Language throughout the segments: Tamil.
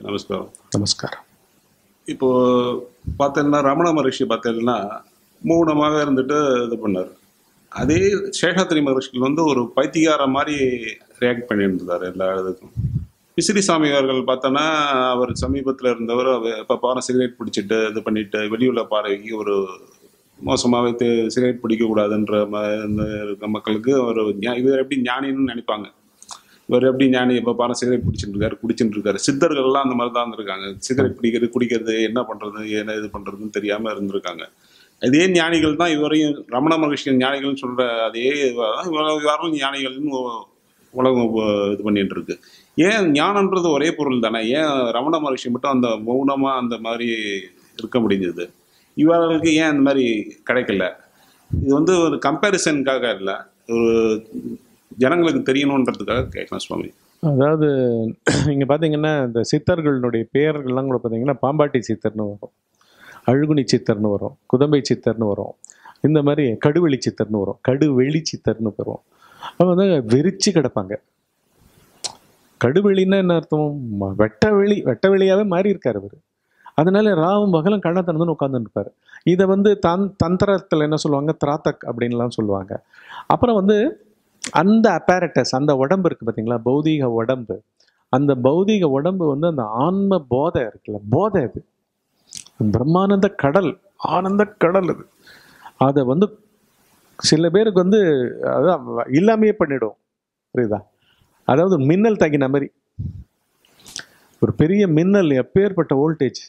நமஸ்காரம் நமஸ்காரம் இப்போ பார்த்தீங்கன்னா ரமண மகர்ஷி பார்த்தீங்கன்னா மௌனமாக இருந்துட்டு இது பண்ணார் அதே சேஷாத்திரி மகர்ஷிகள் வந்து ஒரு பைத்தியக்கார மாதிரி ரியாக்ட் பண்ணியிருந்தார் எல்லா இதுக்கும் விசிறி சாமி அவர்கள் பார்த்தோன்னா அவர் சமீபத்தில் இருந்தவர் இப்போ பாரு சிகரெட் பிடிச்சிட்டு இது பண்ணிட்டு வெளியுள்ள பார்வைக்கு ஒரு மோசமாகவே சிகரெட் பிடிக்கக்கூடாதுன்ற ம இந்த இருக்க மக்களுக்கு ஒரு ஞா- இவர் எப்படி ஞானின்னு நினைப்பாங்க இவர் எப்படி ஞானி எப்போ பாரு சிகரெட் பிடிச்சிட்டு இருக்காரு குடிச்சிட்டு இருக்காரு சித்தர்கள்லாம் அந்த மாதிரி தான் இருந்திருக்காங்க சிகரெட் பிடிக்கிறது குடிக்கிறது என்ன பண்றது என்ன இது பண்றதுன்னு தெரியாம இருந்திருக்காங்க அதே ஞானிகள் தான் இதுவரையும் ரமண மகர்ஷி ஞானிகள்னு சொல்ற அதே இதுவாதான் இவ்வளவு யாரும் ஞானிகள்னு உ- உலகம் உ- இது பண்ணிட்டு இருக்கு ஏன் ஞானன்றது ஒரே பொருள் தானே ஏன் ரமண மகர்ஷி மட்டும் அந்த மௌனமா அந்த மாதிரி இருக்க முடிஞ்சது இவர்களுக்கு ஏன் அந்த மாதிரி கிடைக்கல இது வந்து ஒரு கம்பேரிசனுக்காக இல்லை ஒரு ஜனங்களுக்கு தெரியணுன்றதுக்காக கேட்கலாம் சுவாமி அதாவது இங்கே பார்த்தீங்கன்னா இந்த சித்தர்களுடைய பெயர்கள்லாம் கூட பார்த்தீங்கன்னா பாம்பாட்டி சித்தர்னு வரும் அழுகுனி சித்தர்னு வரும் குதம்பை சித்தர்னு வரும் இந்த மாதிரி கடுவெளி சித்தர்னு வரும் கடுவெளி சித்தர்னு வரும் அவங்க வந்து வெறிச்சு கிடப்பாங்க கடுவெளின்னா என்ன அர்த்தம் ம- வெட்ட வெளி வெட்ட வெளியாவே மாறி இருக்காரு அவர் அதனால ராவும் பகலும் கண்ணை திறந்துன்னு உட்காந்துட்டு இருப்பாரு இதை வந்து தன் தந்திரத்தில் என்ன சொல்லுவாங்க திராத்தக் அப்படின்லாம் சொல்லுவாங்க அப்புறம் வந்து அந்த அப்பேரட்டஸ் அந்த உடம்பு இருக்கு பார்த்தீங்களா பௌதீக உடம்பு அந்த பௌதீக உடம்பு வந்து அந்த ஆன்ம போதை இருக்குல்ல போதை அது பிரம்மானந்த கடல் ஆனந்த கடல் அது அதை வந்து சில பேருக்கு வந்து அதான் இல்லாமையே பண்ணிடும் புரியுதா அதாவது மின்னல் தகின மாதிரி ஒரு பெரிய மின்னல் எப்பேற்பட்ட வோல்டேஜ்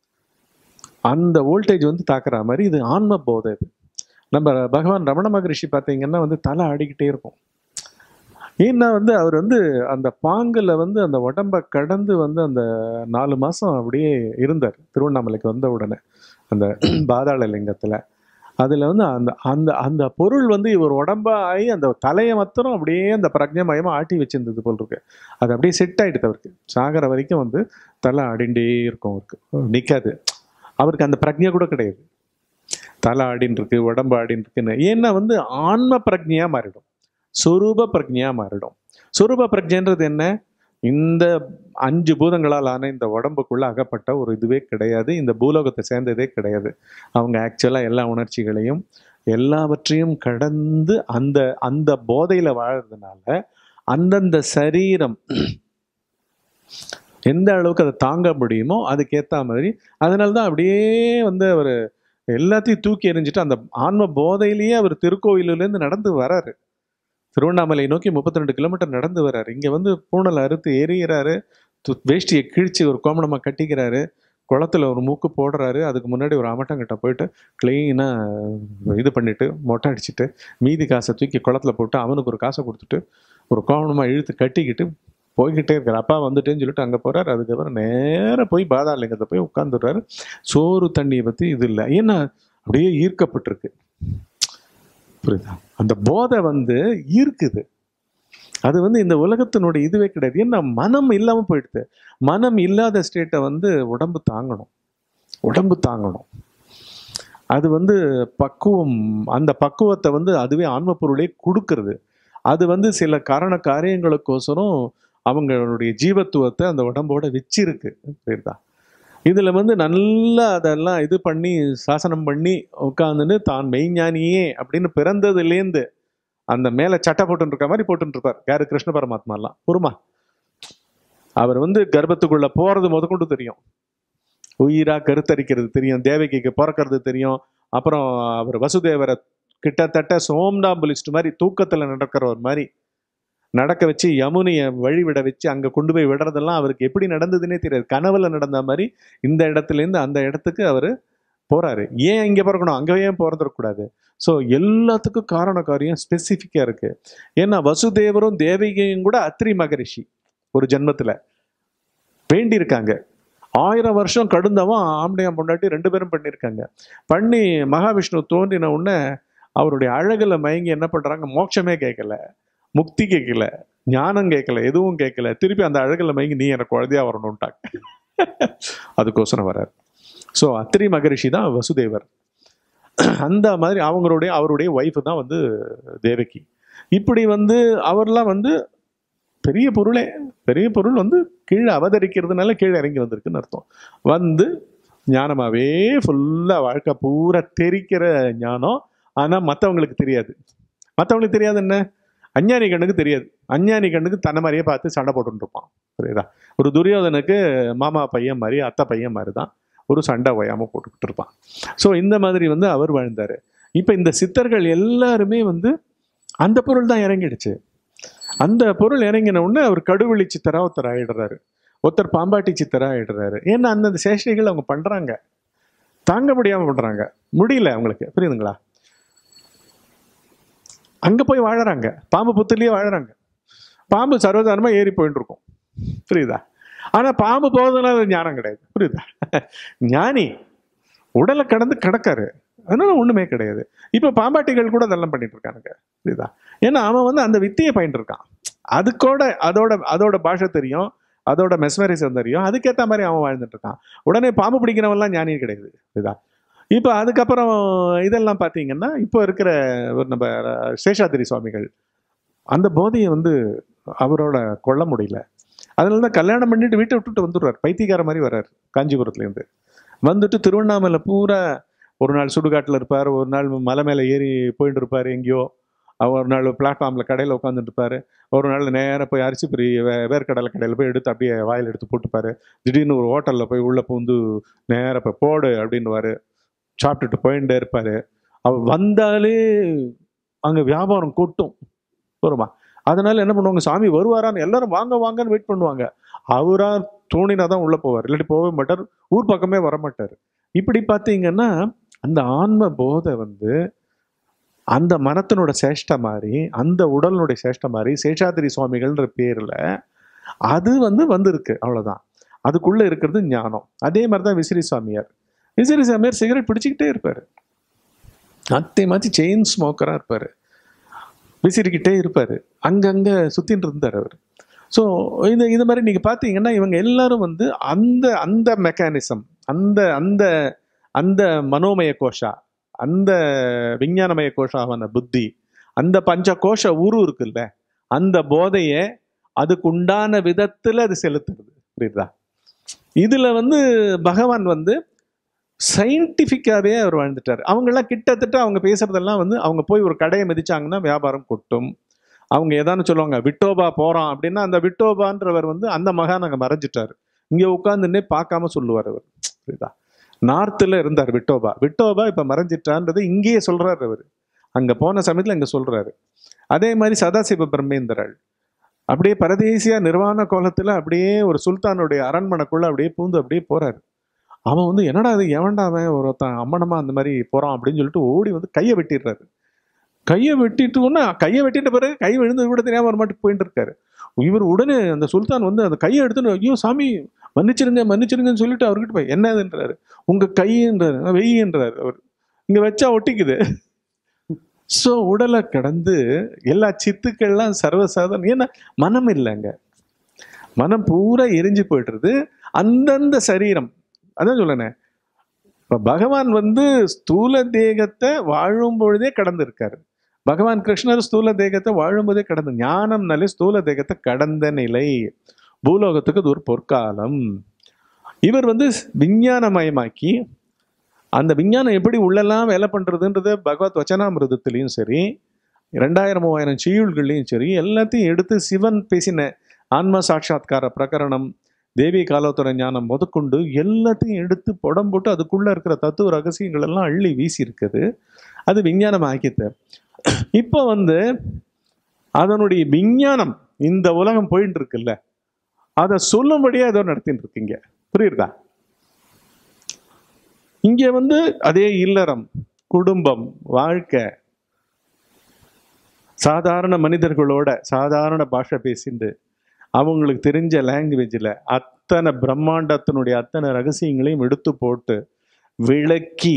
அந்த வோல்டேஜ் வந்து தாக்குற மாதிரி இது ஆன்ம போதை இது நம்ம பகவான் ரமண மகரிஷி பார்த்தீங்கன்னா வந்து தலை ஆடிக்கிட்டே இருக்கும் ஏன்னா வந்து அவர் வந்து அந்த பாங்கில் வந்து அந்த உடம்ப கடந்து வந்து அந்த நாலு மாதம் அப்படியே இருந்தார் திருவண்ணாமலைக்கு வந்த உடனே அந்த பாதாள லிங்கத்தில் அதில் வந்து அந்த அந்த அந்த பொருள் வந்து இவர் உடம்பா ஆகி அந்த தலையை மாத்திரம் அப்படியே அந்த பிரஜமயமாக ஆட்டி வச்சிருந்தது போல் இருக்கு அது அப்படியே செட் ஆகிடுது அவருக்கு சாகிற வரைக்கும் வந்து தலை ஆடிண்டே இருக்கும் அவருக்கு நிற்காது அவருக்கு அந்த பிரஜை கூட கிடையாது தலை ஆடின்னு இருக்கு உடம்பு ஆடின்னு இருக்குன்னு ஏன்னா வந்து ஆன்ம பிரஜையாக மாறிடும் சொரூப பிரஜையாக மாறிடும் சொரூப பிரஜைன்றது என்ன இந்த அஞ்சு பூதங்களால் ஆன இந்த உடம்புக்குள்ள அகப்பட்ட ஒரு இதுவே கிடையாது இந்த பூலோகத்தை சேர்ந்ததே கிடையாது அவங்க ஆக்சுவலாக எல்லா உணர்ச்சிகளையும் எல்லாவற்றையும் கடந்து அந்த அந்த போதையில் வாழறதுனால அந்தந்த சரீரம் எந்த அளவுக்கு அதை தாங்க முடியுமோ அதுக்கேற்ற மாதிரி அதனால தான் அப்படியே வந்து அவர் எல்லாத்தையும் தூக்கி எறிஞ்சிட்டு அந்த ஆன்ம போதையிலேயே அவர் திருக்கோயிலேருந்து நடந்து வராரு திருவண்ணாமலை நோக்கி முப்பத்தி ரெண்டு கிலோமீட்டர் நடந்து வர்றாரு இங்கே வந்து பூனலை அறுத்து எறிகிறாரு து- வேஷ்டியை கிழிச்சு ஒரு கோமணமாக கட்டிக்கிறாரு குளத்துல ஒரு மூக்கு போடுறாரு அதுக்கு முன்னாடி ஒரு அமட்டங்கிட்ட போயிட்டு க்ளீனாக இது பண்ணிட்டு மொட்டை அடிச்சுட்டு மீதி காசை தூக்கி குளத்துல போட்டு அவனுக்கு ஒரு காசை கொடுத்துட்டு ஒரு கோமணமாக இழுத்து கட்டிக்கிட்டு போய்கிட்டே இருக்காரு அப்பா வந்துட்டேன்னு சொல்லிட்டு அங்கே போறாரு அதுக்கப்புறம் நேரா போய் பாதாளலிங்கத்தை போய் உட்காந்துடுறாரு சோறு தண்ணியை பற்றி இது இல்லை ஏன்னா அப்படியே ஈர்க்கப்பட்டிருக்கு புரியுதா அந்த போதை வந்து ஈர்க்குது அது வந்து இந்த உலகத்தினுடைய இதுவே கிடையாது ஏன்னா மனம் இல்லாம போயிடுது மனம் இல்லாத ஸ்டேட்டை வந்து உடம்பு தாங்கணும் உடம்பு தாங்கணும் அது வந்து பக்குவம் அந்த பக்குவத்தை வந்து அதுவே ஆன்ம பொருளே கொடுக்கறது அது வந்து சில காரண காரியங்களுக்கோசரம் அவங்களுடைய ஜீவத்துவத்தை அந்த உடம்போட வச்சிருக்கு புரியுதா இதுல வந்து நல்லா அதெல்லாம் இது பண்ணி சாசனம் பண்ணி உட்காந்துன்னு தான் மெய்ஞானியே அப்படின்னு பிறந்ததுலேருந்து அந்த மேல சட்டை போட்டுன்னு இருக்க மாதிரி போட்டுன்னு இருப்பார் யாரு கிருஷ்ண பரமாத்மாலாம் பொறுமா அவர் வந்து கர்ப்பத்துக்குள்ள போறது முதற்கொண்டு தெரியும் உயிரா கருத்தரிக்கிறது தெரியும் தேவகிக்கு பிறக்கிறது தெரியும் அப்புறம் அவர் வசுதேவரை கிட்டத்தட்ட சோம்டாம்புலிஸ்ட் மாதிரி தூக்கத்துல நடக்கிறவர் மாதிரி நடக்க வச்சு யமுனையை வழிவிட வச்சு அங்க கொண்டு போய் விடுறதெல்லாம் அவருக்கு எப்படி நடந்ததுன்னே தெரியாது கனவுல நடந்த மாதிரி இந்த இடத்துல இருந்து அந்த இடத்துக்கு அவர் போறாரு ஏன் இங்க பிறக்கணும் அங்க ஏன் பிறந்துடக்கூடாது ஸோ எல்லாத்துக்கும் காரண காரியம் ஸ்பெசிஃபிக்காக இருக்கு ஏன்னா வசுதேவரும் தேவிகையும் கூட அத்ரி மகரிஷி ஒரு ஜென்மத்துல வேண்டியிருக்காங்க ஆயிரம் வருஷம் கடுந்தவன் ஆம்படையாம் பொண்டாட்டி ரெண்டு பேரும் பண்ணியிருக்காங்க பண்ணி மகாவிஷ்ணு தோன்றின உடனே அவருடைய அழகுல மயங்கி என்ன பண்றாங்க மோட்சமே கேட்கல முக்தி கேட்கல ஞானம் கேட்கல எதுவும் கேட்கல திருப்பி அந்த அழகுல மயங்கி நீ எனக்கு குழந்தையா வரணும்ட்டாங்க அதுக்கோசரம் வர்றார் ஸோ அத்திரி மகரிஷி தான் வசுதேவர் அந்த மாதிரி அவங்களுடைய அவருடைய ஒய்ஃப் தான் வந்து தேவகி இப்படி வந்து அவர்லாம் வந்து பெரிய பொருளே பெரிய பொருள் வந்து கீழே அவதரிக்கிறதுனால கீழே இறங்கி வந்திருக்குன்னு அர்த்தம் வந்து ஞானமாகவே ஃபுல்லாக வாழ்க்கை பூரா தெரிக்கிற ஞானம் ஆனால் மற்றவங்களுக்கு தெரியாது மற்றவங்களுக்கு தெரியாது என்ன அஞ்ஞானி கண்ணுக்கு தெரியாது அஞ்ஞானி கண்ணுக்கு தன்னை மாதிரியே பார்த்து சண்டை போட்டுட்டு இருப்பான் புரியுதா ஒரு துரியோதனுக்கு மாமா பையன் மாதிரி அத்தை பையன் மாதிரி தான் ஒரு சண்டை ஓயாமல் போட்டுக்கிட்டு இருப்பான் ஸோ இந்த மாதிரி வந்து அவர் வாழ்ந்தார் இப்போ இந்த சித்தர்கள் எல்லாருமே வந்து அந்த பொருள் தான் இறங்கிடுச்சு அந்த பொருள் இறங்கின உடனே அவர் கடுவெளி சித்தரா ஒருத்தர் ஆயிடுறாரு ஒருத்தர் பாம்பாட்டி சித்தரா ஆயிடுறாரு ஏன்னா அந்தந்த சேஷ்டைகள் அவங்க பண்றாங்க தாங்க முடியாம பண்றாங்க முடியல அவங்களுக்கு புரியுதுங்களா அங்க போய் வாழறாங்க பாம்பு புத்துலயே வாழறாங்க பாம்பு சர்வசாதாரணமா ஏறி போயிட்டு இருக்கும் புரியுதா ஆனா பாம்பு போவதுனால அது ஞானம் கிடையாது புரியுதா ஞானி உடலை கடந்து கிடக்காரு அதனால ஒண்ணுமே கிடையாது இப்ப பாம்பாட்டிகள் கூட அதெல்லாம் பண்ணிட்டு இருக்கானுங்க புரியுதா ஏன்னா அவன் வந்து அந்த வித்தையை பயின்று இருக்கான் அதுக்கூட அதோட அதோட பாஷை தெரியும் அதோட மெஸ்மரிசம் தெரியும் அதுக்கேற்ற மாதிரி அவன் வாழ்ந்துட்டு இருக்கான் உடனே பாம்பு பிடிக்கிறவன்லாம் ஞானி கிடையாது புரியுதா இப்போ அதுக்கப்புறம் இதெல்லாம் பார்த்தீங்கன்னா இப்போ இருக்கிற ஒரு நம்ம சேஷாதிரி சுவாமிகள் அந்த போதையை வந்து அவரோட கொள்ள முடியல அதனால தான் கல்யாணம் பண்ணிட்டு வீட்டை விட்டுட்டு வந்துடுறார் பைத்தியக்கார மாதிரி வர்றார் காஞ்சிபுரத்துலேருந்து வந்துட்டு திருவண்ணாமலை பூரா ஒரு நாள் சுடுகாட்டில் இருப்பார் ஒரு நாள் மலை மேலே ஏறி போயிட்டு இருப்பார் எங்கேயோ அவர் ஒரு நாள் பிளாட்ஃபார்மில் கடையில் உட்காந்துட்டு இருப்பாரு ஒரு நாள் நேராக போய் அரிசி பொரி வே வேர்க்கடலை கடையில் போய் எடுத்து அப்படியே வாயில் எடுத்து போட்டுப்பாரு திடீர்னு ஒரு ஹோட்டலில் போய் உள்ளே பூந்து நேராக போய் போடு அப்படின்னுவாரு சாப்பிட்டுட்டு போயிட்டே இருப்பார் அவர் வந்தாலே அங்கே வியாபாரம் கொட்டும் வருமா அதனால என்ன பண்ணுவாங்க சாமி வருவாரான்னு எல்லாரும் வாங்க வாங்கன்னு வெயிட் பண்ணுவாங்க அவரா தோணினா தான் உள்ளே போவார் இல்லாட்டி போகவே மாட்டார் ஊர் பக்கமே வர மாட்டார் இப்படி பார்த்தீங்கன்னா அந்த ஆன்ம போதை வந்து அந்த மனத்தினோட சேஷ்டை மாதிரி அந்த உடலினுடைய சேஷ்டை மாதிரி சேஷாதிரி சுவாமிகள்ன்ற பேரில் அது வந்து வந்திருக்கு அவ்வளோதான் அதுக்குள்ளே இருக்கிறது ஞானம் அதே மாதிரி தான் விசிறி சுவாமியார் விசிறி சாமியார் சிகரெட் பிடிச்சிக்கிட்டே இருப்பார் அத்தை மாற்றி செயின் ஸ்மோக்கராக இருப்பார் விசிறிக்கிட்டே இருப்பார் அங்கங்கே சுற்றின்னு இருந்தார் அவர் ஸோ இந்த இது மாதிரி நீங்கள் பார்த்தீங்கன்னா இவங்க எல்லாரும் வந்து அந்த அந்த மெக்கானிசம் அந்த அந்த அந்த மனோமய கோஷா அந்த விஞ்ஞானமய கோஷாவான புத்தி அந்த பஞ்ச கோஷ உரு இருக்குல்ல அந்த போதையை அதுக்கு உண்டான விதத்தில் அது செலுத்துறது புரியுதா இதில் வந்து பகவான் வந்து சயின்டிஃபிக்காகவே அவர் வாழ்ந்துட்டார் அவங்கெல்லாம் கிட்டத்தட்ட அவங்க பேசுறதெல்லாம் வந்து அவங்க போய் ஒரு கடையை மிதிச்சாங்கன்னா வியாபாரம் கொட்டும் அவங்க ஏதானு சொல்லுவாங்க விட்டோபா போகிறான் அப்படின்னா அந்த விட்டோபான்றவர் வந்து அந்த மகான் அங்கே மறைஞ்சிட்டார் இங்கே உட்காந்துன்னே பார்க்காம சொல்லுவார் அவர் புரியுதா நார்த்தில் இருந்தார் விட்டோபா விட்டோபா இப்போ மறைஞ்சிட்டான்றது இங்கேயே சொல்கிறார் அவர் அங்கே போன சமயத்தில் இங்கே சொல்கிறாரு அதே மாதிரி சதாசிவ பிரம்மேந்திரள் அப்படியே பரதேசியா நிர்வாண கோலத்தில் அப்படியே ஒரு சுல்தானுடைய அரண்மனைக்குள்ள அப்படியே பூந்து அப்படியே போறாரு அவன் வந்து என்னடா அது எவன்டா அவன் ஒருத்தன் அம்மனமா அந்த மாதிரி போறான் அப்படின்னு சொல்லிட்டு ஓடி வந்து கையை வெட்டிடுறாரு கையை வெட்டிட்டு ஒன்று கையை வெட்டிட்ட பிறகு கை விழுந்தது கூட தெரியாம ஒரு மாட்டுக்கு போயிட்டு இருக்காரு இவர் உடனே அந்த சுல்தான் வந்து அந்த கையை எடுத்துன்னு ஐயோ சாமி மன்னிச்சிருங்க மன்னிச்சிருங்கன்னு சொல்லிட்டு அவர்கிட்ட போய் என்னதுன்றாரு உங்க கைன்றாரு வெய்யன்றாரு அவர் இங்க வச்சா ஒட்டிக்குது ஸோ உடலை கடந்து எல்லா சித்துக்கள்லாம் சர்வசாதாரணம் ஏன்னா மனம் இல்லைங்க மனம் பூரா எரிஞ்சு போயிடுறது அந்தந்த சரீரம் அதான் சொல்லணே இப்போ பகவான் வந்து ஸ்தூல தேகத்தை வாழும் பொழுதே கடந்து இருக்காரு பகவான் கிருஷ்ணர் ஸ்தூல தேகத்தை வாழும்போதே கடந்து ஞானம்னாலே ஸ்தூல தேகத்தை கடந்த நிலை பூலோகத்துக்கு அது ஒரு பொற்காலம் இவர் வந்து விஞ்ஞானமயமாக்கி அந்த விஞ்ஞானம் எப்படி உள்ளெல்லாம் வேலை பண்ணுறதுன்றது பகவத் வச்சனாமிரதத்துலேயும் சரி ரெண்டாயிரம் மூவாயிரம் செய்யுள்கள்லையும் சரி எல்லாத்தையும் எடுத்து சிவன் பேசின ஆன்ம சாட்சாத்கார பிரகரணம் தேவி காலோத்தர ஞானம் முதற்கொண்டு எல்லாத்தையும் எடுத்து புடம் போட்டு அதுக்குள்ளே இருக்கிற தத்துவ ரகசியங்கள் எல்லாம் அள்ளி வீசி இருக்குது அது விஞ்ஞானம் ஆக்கித்த இப்போ வந்து அதனுடைய விஞ்ஞானம் இந்த உலகம் போயிட்டு இருக்குல்ல அதை சொல்லும்படியே ஏதோ நடத்திட்டு இருக்கீங்க புரியுதா இங்க வந்து அதே இல்லறம் குடும்பம் வாழ்க்கை சாதாரண மனிதர்களோட சாதாரண பாஷை பேசிட்டு அவங்களுக்கு தெரிஞ்ச லாங்குவேஜில் அத்தனை பிரம்மாண்டத்தினுடைய அத்தனை ரகசியங்களையும் எடுத்து போட்டு விளக்கி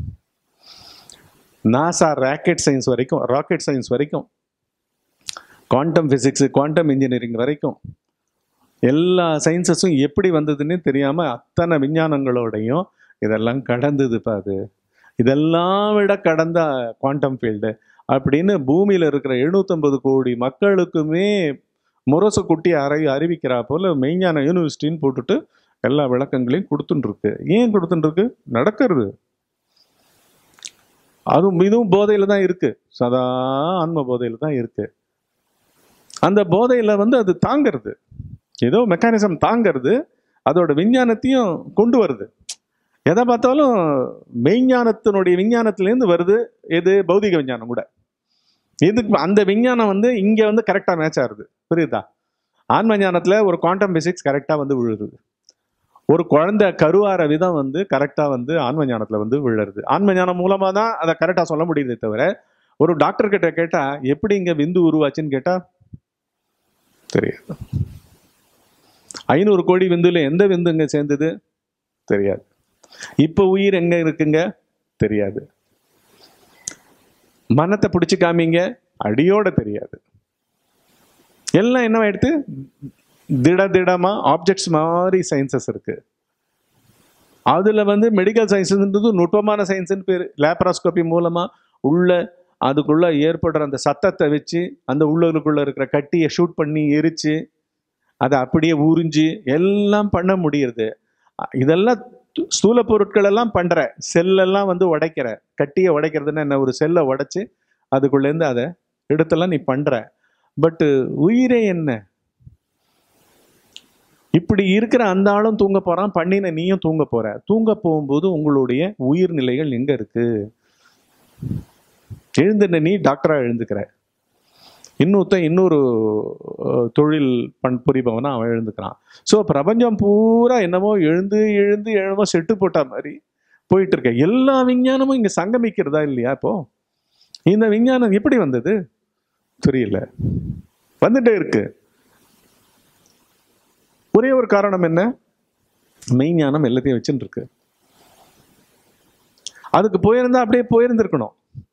நாசா ராக்கெட் சயின்ஸ் வரைக்கும் ராக்கெட் சயின்ஸ் வரைக்கும் குவாண்டம் ஃபிசிக்ஸ் குவாண்டம் இன்ஜினியரிங் வரைக்கும் எல்லா சயின்சஸும் எப்படி வந்ததுன்னே தெரியாமல் அத்தனை விஞ்ஞானங்களோடையும் இதெல்லாம் கடந்ததுப்பா அது இதெல்லாம் விட கடந்த குவாண்டம் ஃபீல்டு அப்படின்னு பூமியில் இருக்கிற எழுநூத்தம்பது கோடி மக்களுக்குமே முரசு குட்டி அறை அறிவிக்கிறா போல மெய்ஞான யூனிவர்சிட்டின்னு போட்டுட்டு எல்லா விளக்கங்களையும் கொடுத்துட்டு இருக்கு ஏன் கொடுத்துட்டு இருக்கு நடக்கிறது அதுவும் இதுவும் போதையில தான் இருக்கு சதா ஆன்ம போதையில தான் இருக்கு அந்த போதையில வந்து அது தாங்கிறது ஏதோ மெக்கானிசம் தாங்கிறது அதோட விஞ்ஞானத்தையும் கொண்டு வருது எதை பார்த்தாலும் மெய்ஞானத்தினுடைய விஞ்ஞானத்திலேருந்து வருது எது பௌதிக விஞ்ஞானம் கூட இதுக்கு அந்த விஞ்ஞானம் வந்து இங்க வந்து கரெக்டா மேட்ச் ஆகுது புரியுதா ஆன்ம ஞானத்துல ஒரு குவாண்டம் பிசிக்ஸ் கரெக்டா வந்து விழுது ஒரு குழந்தை கருவார விதம் வந்து கரெக்டா வந்து ஆன்ம ஞானத்துல வந்து விழுறது ஆன்ம ஞானம் மூலமா தான் அதை கரெக்டா சொல்ல முடியுதே தவிர ஒரு டாக்டர் கிட்ட கேட்டா எப்படி இங்க விந்து உருவாச்சுன்னு கேட்டா தெரியாது ஐநூறு கோடி விந்துல எந்த விந்து இங்க சேர்ந்தது தெரியாது இப்ப உயிர் எங்க இருக்குங்க தெரியாது மனத்தை பிடிச்சு காமிங்க அடியோட தெரியாது எல்லாம் என்ன ஆயிடுத்து திட திடமா ஆப்ஜெக்ட்ஸ் மாதிரி சயின்சஸ் இருக்கு அதுல வந்து மெடிக்கல் சயின்ஸ்ன்றது நுட்பமான சயின்ஸ்னு பேர் லேப்ராஸ்கோபி மூலமா உள்ள அதுக்குள்ள ஏற்படுற அந்த சத்தத்தை வச்சு அந்த உள்ளுக்குள்ள இருக்கிற கட்டியை ஷூட் பண்ணி எரிச்சு அதை அப்படியே உறிஞ்சு எல்லாம் பண்ண முடியுது அ- இதெல்லாம் து- ஸ்தூல பொருட்கள் எல்லாம் பண்ற செல்லெல்லாம் வந்து உடைக்கிற கட்டியை உடைக்கிறதுன்னா என்ன ஒரு செல்லை உடைச்சு அதுக்குள்ளேருந்து அதை எடுத்தெல்லாம் நீ பண்ற பட் உயிரே என்ன இப்படி இருக்கிற அந்த ஆளும் தூங்க போறான் பண்ணின நீயும் தூங்க போற தூங்க போகும்போது உங்களுடைய உயிர்நிலைகள் எங்க இருக்கு எழுந்துன நீ டாக்டரா எழுந்துக்கிற இன்னொருத்தன் இன்னொரு அஹ், தொழில் பண் புரிபவனா அவன் எழுந்துக்கிறான் ஸோ பிரபஞ்சம் பூரா என்னமோ எழுந்து எழுந்து எழுமோ செட்டு போட்ட மாதிரி போயிட்டு இருக்க எல்லா விஞ்ஞானமும் இங்க சங்கமிக்கிறதா இல்லையா இப்போ இந்த விஞ்ஞானம் எப்படி வந்தது தெரியல வந்துட்டே இருக்கு ஒரே ஒரு காரணம் என்ன மெய்ஞானம் எல்லாத்தையும் வச்சுட்டு இருக்கு அதுக்கு போயிருந்தா அப்படியே போயிருந்திருக்கணும்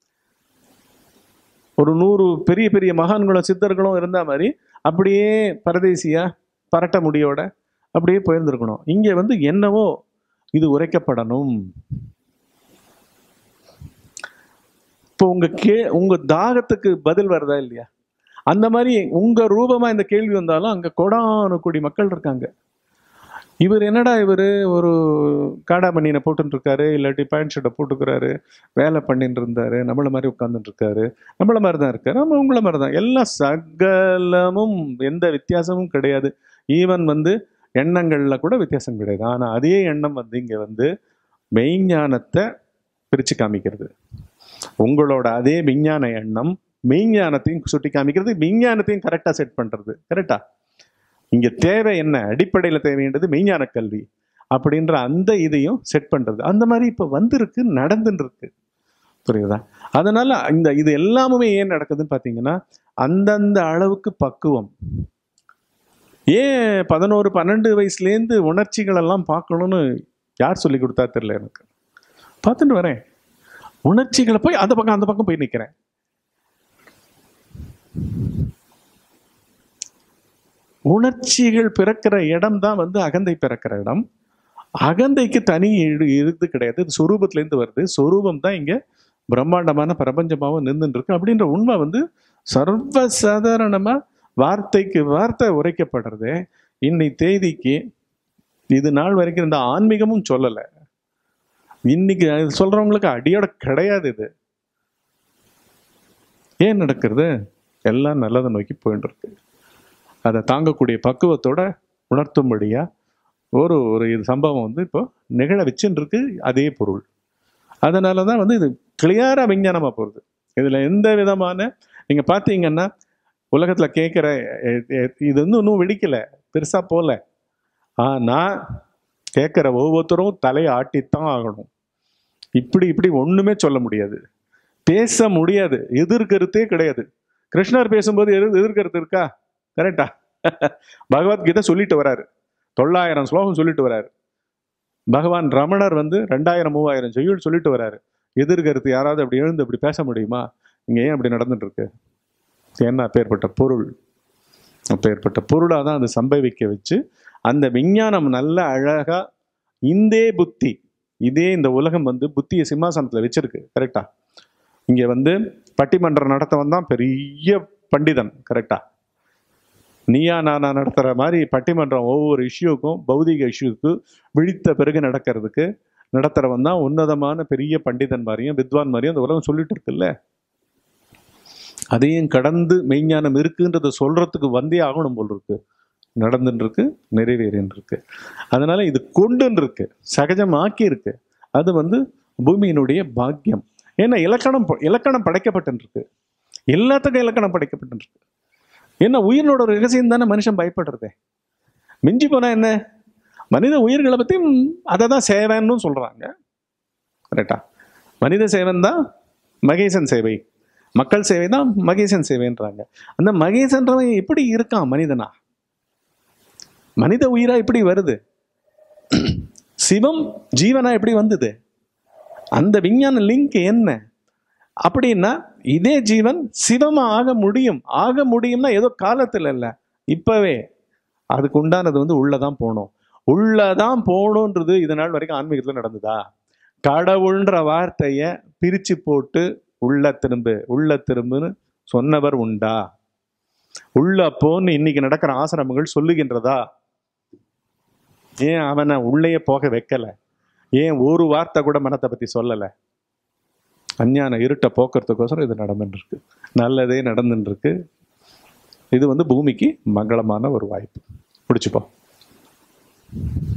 ஒரு நூறு பெரிய பெரிய மகான்களும் சித்தர்களும் இருந்த மாதிரி அப்படியே பரதேசியா பரட்ட முடியோட அப்படியே போயிருந்திருக்கணும் இங்க வந்து என்னவோ இது உரைக்கப்படணும் இப்போ உங்க கே உங்க தாகத்துக்கு பதில் வருதா இல்லையா அந்த மாதிரி உங்க ரூபமா இந்த கேள்வி வந்தாலும் அங்க கோடானு கோடி மக்கள் இருக்காங்க இவர் என்னடா இவர் ஒரு காடா மணினை போட்டுட்டு இருக்காரு இல்லாட்டி பேண்ட் ஷர்ட்டை போட்டுக்கிறாரு வேலை பண்ணிட்டு இருந்தாரு நம்மள மாதிரி உட்காந்துட்டு இருக்காரு நம்மள மாதிரி தான் இருக்காரு நம்ம உங்கள மாதிரி தான் எல்லாம் சகலமும் எந்த வித்தியாசமும் கிடையாது ஈவன் வந்து எண்ணங்கள்ல கூட வித்தியாசம் கிடையாது ஆனா அதே எண்ணம் வந்து இங்க வந்து மெய்ஞானத்தை பிரிச்சு காமிக்கிறது உங்களோட அதே விஞ்ஞான எண்ணம் மெய்ஞானத்தையும் சுட்டி காமிக்கிறது விஞ்ஞானத்தையும் கரெக்டா செட் பண்றது கரெக்டா இங்க தேவை என்ன அடிப்படையில் தேவைன்றது மெய்ஞான கல்வி அப்படின்ற அந்த இதையும் செட் பண்றது அந்த மாதிரி இப்ப வந்திருக்கு நடந்துட்டு இருக்கு புரியுதா அதனால இந்த இது எல்லாமுமே ஏன் நடக்குதுன்னு பாத்தீங்கன்னா அந்தந்த அளவுக்கு பக்குவம் ஏன் பதினோரு பன்னெண்டு வயசுலேருந்து உணர்ச்சிகள் எல்லாம் பார்க்கணும்னு யார் சொல்லி கொடுத்தா தெரியல எனக்கு பார்த்துட்டு வரேன் உணர்ச்சிகளை போய் அந்த பக்கம் அந்த பக்கம் போய் நிற்கிறேன் உணர்ச்சிகள் பிறக்கிற இடம் தான் வந்து அகந்தை பிறக்கிற இடம் அகந்தைக்கு தனி இடு- இது கிடையாது இது சொரூபத்திலேருந்து வருது சொரூபம் தான் இங்க பிரம்மாண்டமான பிரபஞ்சமாகவும் நின்றுட்டு இருக்கு அப்படின்ற உண்மை வந்து சர்வசாதாரணமா வார்த்தைக்கு வார்த்தை உரைக்கப்படுறது இன்னை தேதிக்கு இது நாள் வரைக்கும் இந்த ஆன்மீகமும் சொல்லலை இன்னைக்கு அது சொல்றவங்களுக்கு அடியோட கிடையாது இது ஏன் நடக்கிறது எல்லாம் நல்லதை நோக்கி போயிட்டு இருக்கு அதை தாங்கக்கூடிய பக்குவத்தோட உணர்த்தும்படியா ஒரு ஒரு இது சம்பவம் வந்து இப்போ நிகழ வச்சுன்னு இருக்கு அதே பொருள் அதனால தான் வந்து இது கிளியராக விஞ்ஞானமாக போகிறது இதில் எந்த விதமான நீங்கள் பார்த்தீங்கன்னா உலகத்தில் கேட்குற இது வந்து இன்னும் வெடிக்கலை பெருசாக போகல ஆனால் கேட்குற ஒவ்வொருத்தரும் தலையை ஆட்டித்தான் ஆகணும் இப்படி இப்படி ஒன்றுமே சொல்ல முடியாது பேச முடியாது எதிர்கருத்தே கிடையாது கிருஷ்ணர் பேசும்போது எதிர் எதிர்கருத்து இருக்கா கரெக்டா பகவத்கீதை சொல்லிட்டு வராரு தொள்ளாயிரம் ஸ்லோகம் சொல்லிட்டு வராரு பகவான் ரமணர் வந்து ரெண்டாயிரம் மூவாயிரம் செய்யுள் சொல்லிட்டு வராரு எதிர்கருத்து யாராவது அப்படி எழுந்து அப்படி பேச முடியுமா இங்க ஏன் அப்படி நடந்துட்டு இருக்கு என்ன அப்பேற்பட்ட பொருள் அப்பேற்பட்ட பொருளாக தான் அது சம்பவிக்க வச்சு அந்த விஞ்ஞானம் நல்ல அழகா இந்தே புத்தி இதே இந்த உலகம் வந்து புத்தியை சிம்மாசனத்துல வச்சிருக்கு கரெக்டா இங்க வந்து பட்டிமன்றம் நடத்தவன் தான் பெரிய பண்டிதன் கரெக்டா நீயா நானா நடத்துகிற மாதிரி பட்டிமன்றம் ஒவ்வொரு இஷ்யூக்கும் பௌதிக இஷ்யூக்கு விழித்த பிறகு நடக்கிறதுக்கு நடத்துகிறவன் தான் உன்னதமான பெரிய பண்டிதன் மாதிரியும் வித்வான் மாதிரியும் அந்த உலகம் சொல்லிட்டு இருக்குல்ல அதையும் கடந்து மெய்ஞானம் இருக்குன்றதை சொல்றதுக்கு வந்தே ஆகணும் போல் இருக்கு நடந்துன்னு இருக்கு நிறைவேறின்னு இருக்கு அதனால இது கொண்டுன்னு இருக்கு சகஜமாக்கி இருக்கு அது வந்து பூமியினுடைய பாக்கியம் ஏன்னா இலக்கணம் ப- இலக்கணம் படைக்கப்பட்டு எல்லாத்துக்கும் இலக்கணம் படைக்கப்பட்டு ஏன்னா உயிரினோட ஒரு ரகசியம் தானே மனுஷன் பயப்படுறதே மிஞ்சி போனா என்ன மனித உயிர்களை பத்தி அதை தான் சேவைன்னு சொல்றாங்க கரெக்டா மனித சேவன் தான் மகேசன் சேவை மக்கள் சேவை தான் மகேசன் சேவைன்றாங்க அந்த மகேசன்றவன் எப்படி இருக்கான் மனிதனா மனித உயிரா எப்படி வருது சிவம் ஜீவனா எப்படி வந்தது அந்த விஞ்ஞான லிங்க் என்ன அப்படின்னா இதே ஜீவன் சிவமா ஆக முடியும் ஆக முடியும்னா ஏதோ காலத்துல இல்ல இப்பவே அதுக்கு உண்டானது வந்து உள்ளதான் போகணும் உள்ளதான் போகணுன்றது இது நாள் வரைக்கும் ஆன்மீகத்துல நடந்ததா கடவுள்ன்ற வார்த்தைய பிரிச்சு போட்டு உள்ள திரும்பு உள்ள திரும்புன்னு சொன்னவர் உண்டா உள்ள போன்னு இன்னைக்கு நடக்கிற ஆசிரமங்கள் சொல்லுகின்றதா ஏன் அவனை உள்ளேயே போக வைக்கல ஏன் ஒரு வார்த்தை கூட மனத்தை பத்தி சொல்லல அஞ்ஞான இருட்டை போக்குறதுக்கோசரம் இது நடந்துட்டு இருக்கு நல்லதே நடந்துட்டு இருக்கு இது வந்து பூமிக்கு மங்களமான ஒரு வாய்ப்பு முடிச்சுப்போம்